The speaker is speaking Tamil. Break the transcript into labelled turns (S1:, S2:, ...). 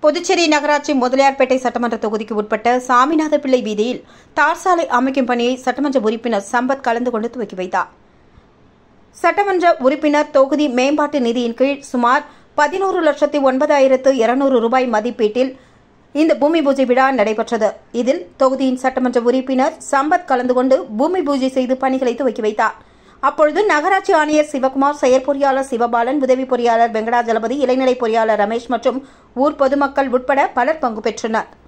S1: புதுச்சேரி நகராட்சி முதலியார்பேட்டை சட்டமன்ற தொகுதிக்கு உட்பட்ட சாமிநாத பிள்ளை வீதியில் தார் சாலை அமைக்கும் பணியை சட்டமன்ற உறுப்பினர் சம்பத் கலந்து கொண்டு துவக்கி வைத்தார் சட்டமன்ற உறுப்பினர் தொகுதி மேம்பாட்டு நிதியின் கீழ் சுமார் பதினோரு லட்சத்தி ஒன்பதாயிரத்து இருநூறு ரூபாய் மதிப்பீட்டில் இந்த பூமி பூஜை விழா நடைபெற்றது இதில் தொகுதியின் சட்டமன்ற உறுப்பினர் சம்பத் கலந்து கொண்டு பூமி பூஜை செய்து பணிகளை துவக்கி வைத்தார் அப்பொழுது நகராட்சி ஆணையர் சிவகுமார் செயற்பொறியாளர் சிவபாலன் உதவி பொறியாளர் வெங்கடாஜலபதி இளைநிலை பொறியாளர் ரமேஷ் மற்றும் ஊர் பொதுமக்கள் உட்பட பலர் பங்கு பெற்றனர்